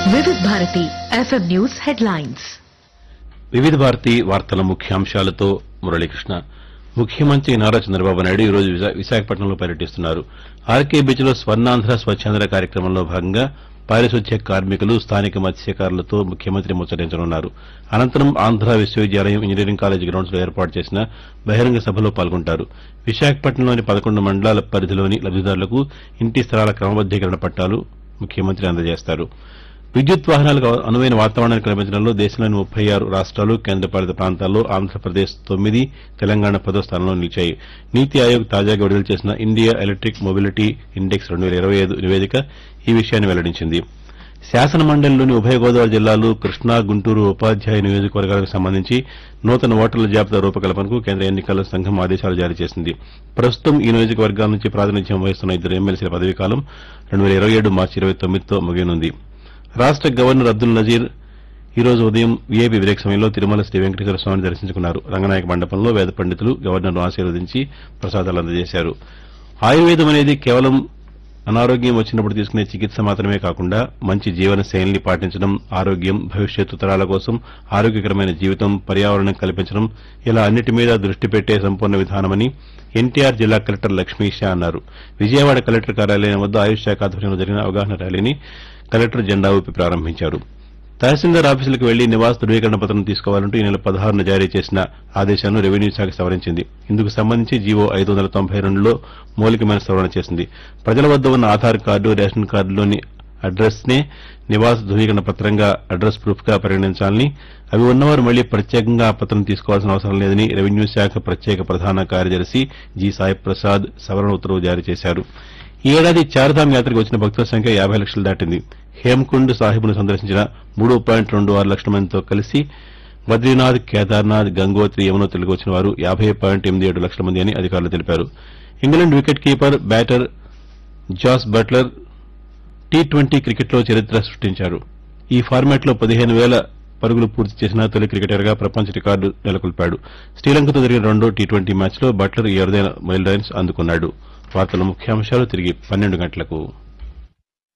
వివిధ Bharati FM news headlines వివిధ భారతి వార్తల ముఖ్యాంశాలతో మురళీకృష్ణ ముఖ్యమంత్రి నారా చంద్రబాబు నాయుడు ఈ రోజు విశా- విశాఖపట్నంలో పర్యటిస్తున్నారు ఆర్కే బీచ్ లో స్వర్ణాంధ్ర స్వచ్ఛాంధ్ర కార్యక్రమంలో భాగంగా పారిశుధ్య కార్మికులు స్థానిక మత్స్యకారులతో ముఖ్యమంత్రి ముచ్చటించనున్నారు అనంతరం ఆంధ్ర విశ్వవిద్యాలయం ఇంజనీరింగ్ కాలేజ్ గ్రౌండ్స్ లో ఏర్పాటు చేసిన బహిరంగ సభలో పాల్గొంటారు విశాఖపట్నంలోని పదకొండు మండలాల పరిధిలోని లబ్దిదారులకు ఇంటి స్థలాల క్రమబద్దీకరణ పట్టాలు ముఖ్యమంత్రి అందజేస్తారు విద్యుత్ వాహనాలకు అనువైన వాతావరణాన్ని కల్పించడంలో దేశంలోని ముప్పై ఆరు రాష్ట్రాలు కేంద్రపాలిత ప్రాంతాల్లో ఆంధ్రప్రదేశ్ తొమ్మిది తెలంగాణ పదో స్థానంలో నిలిచాయి నీతి ఆయోగ్ తాజాగా విడుదల చేసిన ఇండియా ఎలక్ట్రిక్ మొబిలిటీ ఇండెక్స్ రెండు వేల ఇరవై ఐదు నివేదిక ఈ విషయాన్ని వెల్లడించింది శాసన మండలిలోని ఉభయ గోదావరి జిల్లాలు కృష్ణా గుంటూరు ఉపాధ్యాయ నియోజకవర్గాలకు సంబంధించి నూతన ఓటర్ల జాబితా రూపకల్పనకు కేంద్ర ఎన్నికల సంఘం ఆదేశాలు జారీ చేసింది ప్రస్తుతం ఈ నియోజకవర్గాల నుంచి ప్రాతినిధ్యం వహిస్తున్న ఇద్దరు ఎమ్మెల్సీల పదవీకాలం రెండు వేల ఇరవై ఏడు మార్చి ఇరవై తొమ్మిదితో ముగియనుంది రాష్ట గవర్నర్ అబ్దుల్ నజీర్ ఈ రోజు ఉదయం వీఐపీ బ్రేక్ సమయంలో తిరుమల శ్రీ వెంకటేశ్వర స్వామిని దర్శించుకున్నారు రంగనాయక మండపంలో వేద పండితులు గవర్నర్ను ఆశీర్వదించి ప్రసాదాలు అందజేశారు ఆయుర్వేదం అనేది కేవలం అనారోగ్యం వచ్చినప్పుడు తీసుకునే చికిత్స మాత్రమే కాకుండా మంచి జీవన శైలిని పాటించడం ఆరోగ్యం భవిష్యత్తు తరాల కోసం ఆరోగ్యకరమైన జీవితం పర్యావరణం కల్పించడం ఇలా అన్నిటి మీద దృష్టి పెట్టే సంపూర్ణ విధానమని ఎన్టీఆర్ జిల్లా కలెక్టర్ లక్ష్మీ షా అన్నారు విజయవాడ కలెక్టర్ కార్యాలయం వద్ద ఆయుష్ శాఖ ఆధ్వర్యంలో జరిగిన అవగాహన ర్యాలీని కలెక్టర్ జెండా ఊపి ప్రారంభించారు తహసీల్దార్ ఆఫీసులకు వెళ్లి నివాస ధృవీకరణ పత్రం తీసుకోవాలంటూ ఈ నెల పదహారున జారీ చేసిన ఆదేశాలను రెవెన్యూ శాఖ సవరించింది ఇందుకు సంబంధించి జీవో ఐదు వందల తొంభై రెండులో మౌలికమైన సవరణ చేసింది ప్రజల వద్ద ఉన్న ఆధార్ కార్డు రేషన్ కార్డులోని అడ్రస్ నే నివాస ధృవీకరణ పత్రంగా అడ్రస్ ప్రూఫ్ గా పరిగణించాలని అవి ఉన్నవారు మళ్లీ ప్రత్యేకంగా ఆ పత్రం తీసుకోవాల్సిన అవసరం లేదని రెవెన్యూ శాఖ ప్రత్యేక ప్రధాన కార్యదర్శి జి సాయి ప్రసాద్ సవరణ ఉత్తర్వు జారీ చేశారు ఈ ఏడాది చార్ధామ్ యాత్రకు వచ్చిన భక్తుల సంఖ్య యాభై లక్షలు దాటింది హేమ్కుండ్ సాహిబ్ను సందర్శించిన మూడు పాయింట్ రెండు ఆరు లక్షల మందితో కలిసి బద్రీనాథ్ కేదార్నాథ్ గంగోత్రి యమునోత్రికి వచ్చిన వారు యాభై పాయింట్ ఎనిమిది ఏడు లక్షల మంది అని అధికారులు తెలిపారు England wicket keeper batter Jos Buttler T twenty క్రికెట్లో చరిత్ర సృష్టించారు ఈ ఫార్మాట్లో పదిహేను వేల పరుగులు పూర్తి చేసిన తొలి క్రికెటర్గా ప్రపంచ రికార్డు నెలకొల్పాడు శ్రీలంకతో జరిగిన రెండో టీ ట్వంటీ మ్యాచ్లో బట్లర్ ఈ అరుదైన మైల్ రైన్స్ అందుకున్నాడు వార్తల ముఖ్యాంశాలు తిరిగి పన్నెండు గంటలకు